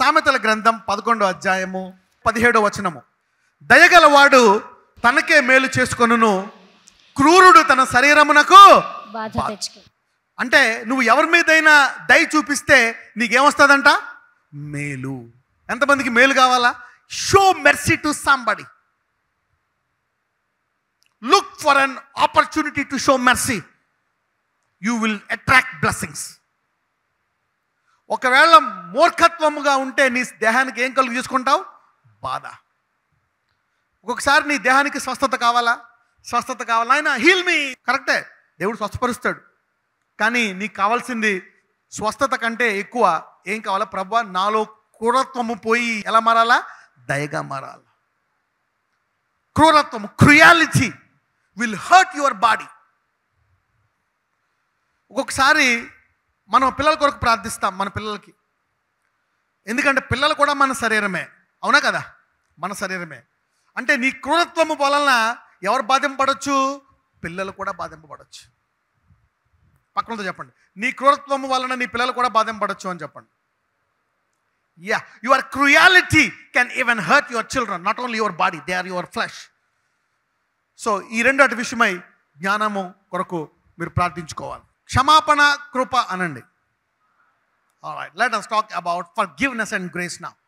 సామెతల గ్రంథం పదకొండో అధ్యాయము పదిహేడో వచనము దయగలవాడు తనకే మేలు చేసుకొనును క్రూరుడు తన శరీరమునకు బాధ తెచ్చుకో అంటే నువ్వు ఎవరి మీదైనా దయ చూపిస్తే నీకేమొస్తుందంట మేలు ఎంతమందికి మేలు కావాలా show mercy to somebody look for an opportunity to show mercy you will attract blessings ఒకవేళ మూర్ఖత్వముగా ఉంటే నీ దేహానికి ఏం కలుగు చేసుకుంటావు బాధ ఒక్కొక్కసారి నీ దేహానికి స్వస్థత కావాలా స్వస్థత కావాలా ఆయన హీల్ మీ కరెక్టే దేవుడు స్వస్థపరుస్తాడు కానీ నీకు కావాల్సింది స్వస్థత కంటే ఎక్కువ ఏం కావాలా ప్రభా నాలో క్రూరత్వము పోయి ఎలా మారాలా దయగా మారాలా క్రూరత్వము cruelty will hurt your body ఒక్కొక్కసారి మనం పిల్లల కొరకు ప్రార్థిస్తాం మన పిల్లలకి ఎందుకంటే పిల్లలు కూడా మన శరీరమే అవునా కదా మన శరీరమే అంటే నీ క్రూరత్వము వలన ఎవరు బాధింపబడచ్చు పిల్లలు కూడా బాధింపబడచ్చు పక్కనతో చెప్పండి నీ క్రూరత్వము వలన నీ పిల్లలు కూడా బాధింపబడచ్చు అని చెప్పండి yeah your cruelty can even hurt your children not only your body they are your flesh so ఈ రెండు అటు విషయమై జ్ఞానము కొరకు మీరు ప్రార్థించుకోవాలి క్షమాపణ కృప అనండి let us talk about forgiveness and grace నా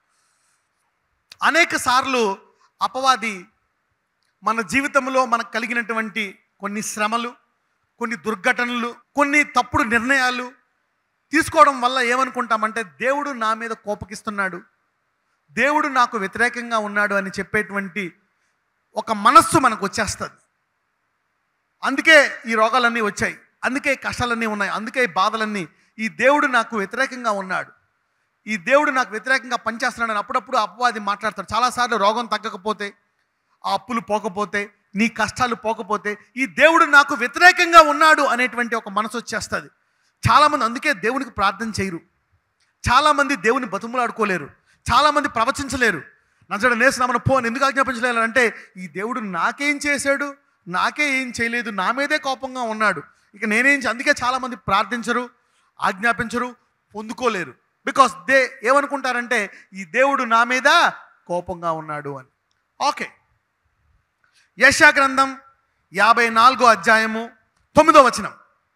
అనేక సార్లు అపవాది మన జీవితంలో మనకు కలిగినటువంటి కొన్ని శ్రమలు కొన్ని దుర్ఘటనలు కొన్ని తప్పుడు నిర్ణయాలు తీసుకోవడం వల్ల ఏమనుకుంటామంటే దేవుడు నా మీద కోపకిస్తున్నాడు దేవుడు నాకు వ్యతిరేకంగా ఉన్నాడు అని చెప్పేటువంటి ఒక మనస్సు మనకు వచ్చేస్తుంది అందుకే ఈ రోగాలన్నీ వచ్చాయి అందుకే ఈ కష్టాలన్నీ ఉన్నాయి అందుకే ఈ బాధలన్నీ ఈ దేవుడు నాకు వ్యతిరేకంగా ఉన్నాడు ఈ దేవుడు నాకు వ్యతిరేకంగా పనిచేస్తున్నాడని అప్పుడప్పుడు అపవాది మాట్లాడతాడు చాలాసార్లు రోగం తగ్గకపోతే ఆ అప్పులు పోకపోతే నీ కష్టాలు పోకపోతే ఈ దేవుడు నాకు వ్యతిరేకంగా ఉన్నాడు అనేటువంటి ఒక మనసు వచ్చేస్తుంది చాలామంది అందుకే దేవునికి ప్రార్థన చేయరు చాలామంది దేవుని బతుములాడుకోలేరు చాలామంది ప్రవచించలేరు నచ్చడ నేసినామని పోని ఎందుకు ఆజ్ఞాపించలేరు అంటే ఈ దేవుడు నాకేం చేశాడు నాకే ఏం చేయలేదు నా మీదే కోపంగా ఉన్నాడు ఇక నేనేం చే- అందుకే చాలామంది ప్రార్థించరు ఆజ్ఞాపించరు పొందుకోలేరు బికాస్ దే ఏమనుకుంటారంటే ఈ దేవుడు నా మీద కోపంగా ఉన్నాడు అని ఓకే యశా గ్రంథం యాభై నాలుగో అధ్యాయము తొమ్మిదో వచనం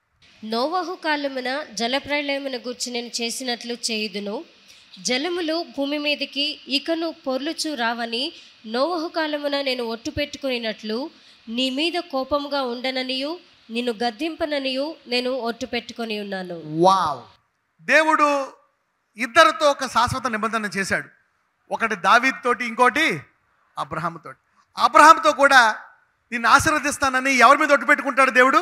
నోవహు కాలమున జలప్రళయమున గూర్చి నేను చేసినట్లు చేయుదును జలములు భూమి మీదకి ఇకను పొర్లుచు రావని నోవహు కాలమున నేను ఒట్టు పెట్టుకునినట్లు నీ మీద కోపంగా ఉండననియు నిన్ను గద్దింపననియు నేను ఒట్టు పెట్టుకొని ఉన్నాను వావ్ దేవుడు ఇద్దరితో ఒక శాశ్వత నిబంధన చేశాడు ఒకటి దావీద్ తోటి ఇంకోటి అబ్రహాం తోటి అబ్రహాంతో కూడా నిన్ను ఆశీర్వదిస్తానని ఎవరి మీద ఒట్టు పెట్టుకుంటాడు దేవుడు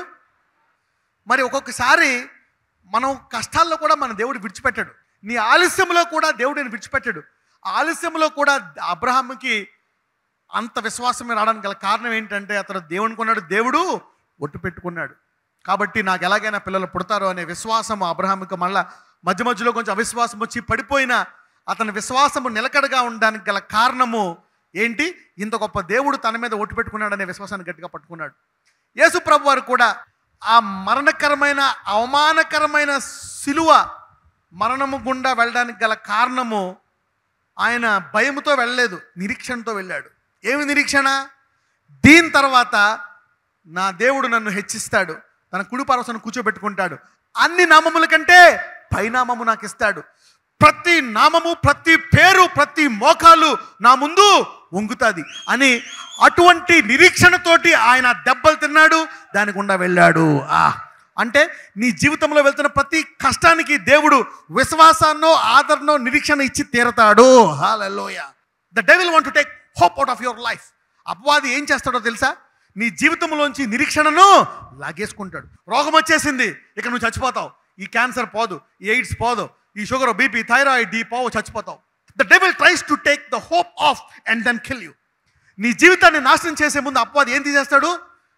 మరి ఒక్కొక్కసారి మనం కష్టాల్లో కూడా మన దేవుడు విడిచిపెట్టాడు నీ ఆలస్యంలో కూడా దేవుడు నేను విడిచిపెట్టాడు ఆ ఆలస్యంలో కూడా అబ్రహాంకి అంత విశ్వాసం రావడానికి గల కారణం ఏంటంటే అతను దేవుని కొన్నాడు దేవుడు ఒట్టు పెట్టుకున్నాడు కాబట్టి నాకు ఎలాగైనా పిల్లలు పుడతారు అనే విశ్వాసం అబ్రహాంకి మళ్ళా మధ్య మధ్యలో కొంచెం అవిశ్వాసం వచ్చి పడిపోయినా అతని విశ్వాసము నిలకడగా ఉండడానికి గల కారణము ఏంటి ఇంత గొప్ప దేవుడు తన మీద ఒట్టు పెట్టుకున్నాడు అనే విశ్వాసాన్ని గట్టిగా పట్టుకున్నాడు యేసు ప్రభు వారు కూడా ఆ మరణకరమైన అవమానకరమైన సిలువ మరణము గుండా వెళ్ళడానికి గల కారణము ఆయన భయముతో వెళ్ళలేదు నిరీక్షణతో వెళ్ళాడు ఏమి నిరీక్షణ దీని తర్వాత నా దేవుడు నన్ను హెచ్చిస్తాడు తన కుడి పరవసను కూర్చోబెట్టుకుంటాడు అన్ని నామముల కంటే పైనామము నాకు ఇస్తాడు ప్రతి నామము ప్రతి పేరు ప్రతి మోకాలు నా ముందు వంగుతుంది అని అటువంటి నిరీక్షణతోటి ఆయన దెబ్బలు తిన్నాడు దాని గుండా వెళ్ళాడు ఆ అంటే నీ జీవితంలో వెళ్తున్న ప్రతి కష్టానికి దేవుడు విశ్వాసాన్నో ఆదరణో నిరీక్షణ ఇచ్చి తీరతాడు hallelujah the devil want to take hope out of your life అపవాది ఏం చేస్తాడో తెలుసా నీ జీవితంలోంచి నిరీక్షణను లాగేసుకుంటాడు రోగం వచ్చేసింది ఇక నువ్వు చచ్చిపోతావు ఈ క్యాన్సర్ పోదు ఈ ఎయిడ్స్ పోదు ఈ షుగర్ బీపీ థైరాయిడ్ ఈ పోవు చచ్చిపోతావు the devil tries to take the hope off and then kill you నీ జీవితాన్ని నాశనం చేసే ముందు అపవాది ఏం తీసేస్తాడు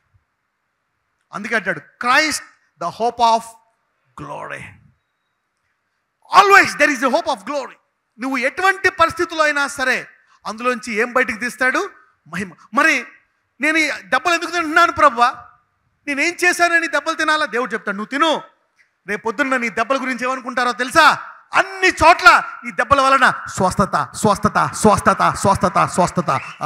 అందుకే అంటాడు Christ the hope of glory always there is the hope of glory నువ్వు ఎటువంటి పరిస్థితుల్లో అయినా సరే అందులోంచి ఏం బయటికి తీస్తాడు మహిమ మరి నేను ఈ దెబ్బలు ఎందుకు తింటున్నాను ప్రభా నేనేం చేశానని దెబ్బలు తినాలా దేవుడు చెప్తాడు నువ్వు తిను రేపు పొద్దున్న నీ దెబ్బల గురించి ఏమనుకుంటారో తెలుసా అన్ని చోట్ల ఈ దెబ్బల వలన స్వస్థత స్వస్థత స్వస్థత స్వస్థత స్వస్థత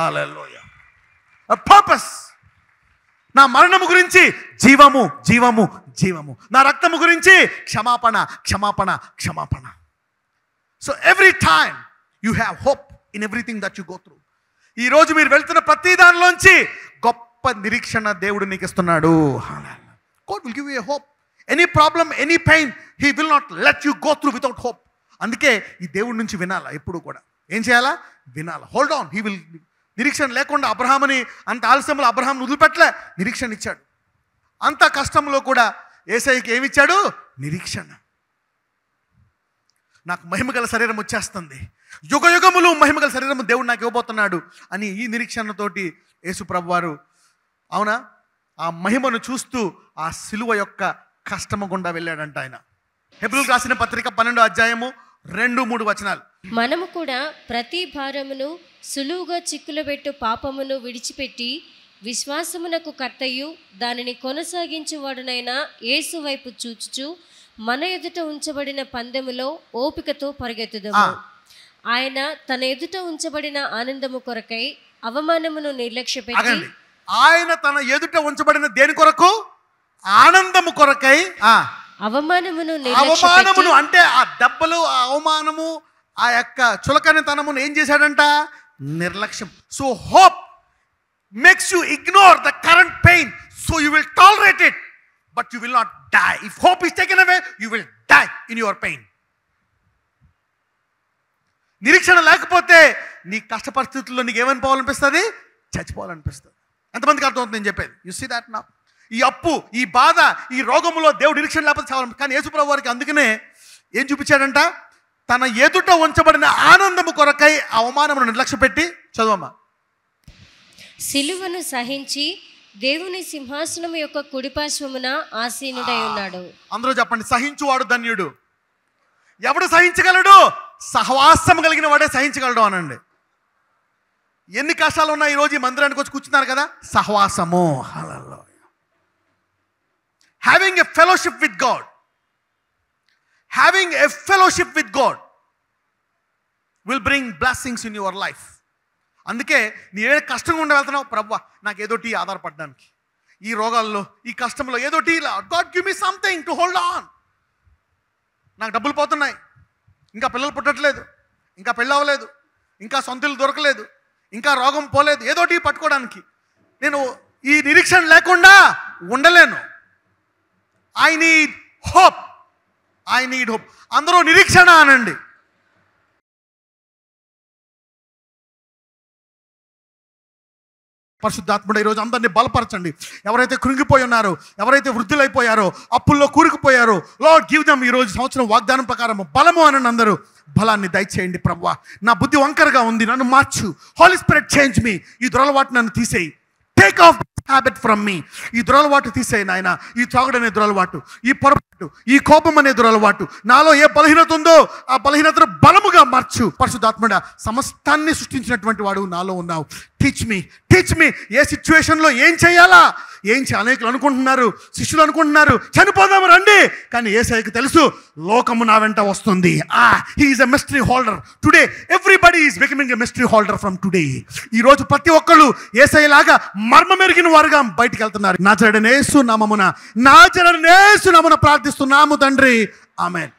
పర్పస్ నా మరణము గురించి జీవము జీవము జీవము నా రక్తము గురించి క్షమాపణ క్షమాపణ క్షమాపణ so every time you have hope in everything that you go through ఈ రోజు మీరు వెళ్తున్న ప్రతి దానిలోంచి గొప్ప నిరీక్షణ దేవుడు నీకు ఇస్తున్నాడు God will give you hope any problem any pain he will not let you go through without hope అందుకే ఈ దేవుడి నుంచి వినాలా ఎప్పుడు కూడా ఏం చేయాలా వినాలా హోల్డ్ ఆన్ హీ విల్ నిరీక్షణ లేకుండా అబ్రహాముని అంత ఆలస్యంలో అబ్రహాం వదిలిపెట్టలే నిరీక్షణ ఇచ్చాడు అంత కష్టంలో కూడా ఏసైకి ఏమిచ్చాడు నిరీక్షణ నాకు మహిమగల శరీరం వచ్చేస్తుంది యుగ యుగములు మహిమగల శరీరం దేవుడు నాకు ఇవ్వబోతున్నాడు అని ఈ నిరీక్షణతోటి యేసు ప్రభు వారు అవునా ఆ మహిమను చూస్తూ ఆ సిలువ యొక్క కష్టము గుండా వెళ్ళాడంట ఆయన హెబ్రుల్ రాసిన పత్రిక పన్నెండు అధ్యాయము రెండు మూడు వచనాలు మనము కూడా ప్రతి భారమును సులువుగా చిక్కులబెట్టు పాపమును విడిచిపెట్టి విశ్వాసమునకు కర్తయు దానిని కొనసాగించువాడునైన యేసు వైపు చూచుచు మన ఎదుట ఉంచబడిన పందెములో ఓపికతో పరిగెత్తుదము ఆ. ఆయన తన ఎదుట ఉంచబడిన ఆనందము కొరకై అవమానమును నిర్లక్ష్యపెట్టి ఆగండి ఆయన తన ఎదుట ఉంచబడిన దేని కొరకు ఆనందము కొరకై ఆ అవమానమును అవమానమును నిర్లక్ష్యపెట్టి అంటే ఆ దెబ్బలు ఆ అవమానము ఆ యొక్క చులకనితనమును ఏం చేశాడంట నిర్లక్ష్యం so hope makes you ignore the current pain so you will tolerate it but you will not die if hope is taken away you will die in your pain నిరీక్షణ లేకపోతే నీ కష్ట పరిస్థితుల్లో నీకు ఏమనిపోవాలనిపిస్తుంది చచ్చిపోవాలనిపిస్తుంది ఎంతమందికి అర్థమవుతుంది నేను చెప్పేది యు సీ దాట్ నా ఈ అప్పు ఈ బాధ ఈ రోగములో దేవుడు నిరీక్షణ లేకపోతే చావాలి కానీ యేసుప్రభు వారికి అందుకనే ఏం చూపించాడంట తన ఎదుట ఉంచబడిన ఆనందము కొరకై ఆ అవమానమును నిర్లక్ష్య పెట్టి చదవమ్మా సిలువను సహించి దేవుని సింహాసనం యొక్క కుడిపార్శ్వమున ఆసీనుడై ఉన్నాడు అందరూ చెప్పండి సహించువాడు ధన్యుడు ఎవడు సహించగలడు సహవాసం కలిగిన వాడే సహించగలడు అనండి ఎన్ని కష్టాలు ఉన్నాయి ఈరోజు ఈ మందిరానికి వచ్చి కూర్చున్నారు కదా సహవాసము having a fellowship with God having a fellowship with God will bring blessings in your life అందుకే నీ ఏ కష్టంగా ఉండి వెళ్తున్నావు ప్రవ్వా నాకు ఏదోటి ఆధారపడడానికి ఈ రోగాల్లో ఈ కష్టంలో ఏదోటి God give me something to hold on నాకు డబ్బులు పోతున్నాయి ఇంకా పిల్లలు పుట్టట్లేదు ఇంకా పెళ్ళి అవ్వలేదు ఇంకా సొంతలు దొరకలేదు ఇంకా రోగం పోలేదు ఏదోటి పట్టుకోవడానికి నేను ఈ నిరీక్షణ లేకుండా ఉండలేను I need hope I need hope అందరూ నిరీక్షణ అనండి పరిశుద్ధాత్ముడు ఈరోజు అందరినీ బలపరచండి ఎవరైతే కృంగిపోయి ఉన్నారో ఎవరైతే వృద్ధులైపోయారో అప్పుల్లో కూరుకుపోయారో లార్డ్ గివ్ దమ్ ఈరోజు సంవత్సరం వాగ్దానం ప్రకారం బలము అని అందరూ బలాన్ని దయచేయండి ప్రవ్వా నా బుద్ధి వంకరగా ఉంది నన్ను మార్చు హాలీ స్పిరిట్ చేంజ్ మీ ఈ దురలవాటు నన్ను తీసేయి take off habit from me ఈ దురలవాటు తీసేయి నాయన ఈ తాగుడు అనే దురలవాటు ఈ పొరపాటు ఈ కోపం అనే దురలవాటు నాలో ఏ బలహీనత ఉందో ఆ బలహీనతను బలముగా మార్చు పరిశుద్ధాత్మడ సమస్తాన్ని సృష్టించినటువంటి వాడు నాలో ఉన్నావు టీచ్ మీ టీచ్ మీ ఏ సిచ్యువేషన్లో ఏం చేయాలా ఏం చే అనేకులు అనుకుంటున్నారు శిష్యులు అనుకుంటున్నారు చనిపోదాము రండి కానీ ఏసైకి తెలుసు లోకము నా వెంట వస్తుంది ఆ he is a mystery holder today everybody is becoming a mystery holder from today ఈ రోజు ప్రతి ఒక్కళ్ళు ఏసైలాగా మర్మమెరిగిన వారుగా బయటికి వెళ్తున్నారు నా జడనేసు నామమున నా జడనేసు నామమున ప్రార్థిస్తున్నాము తండ్రి ఆమెన్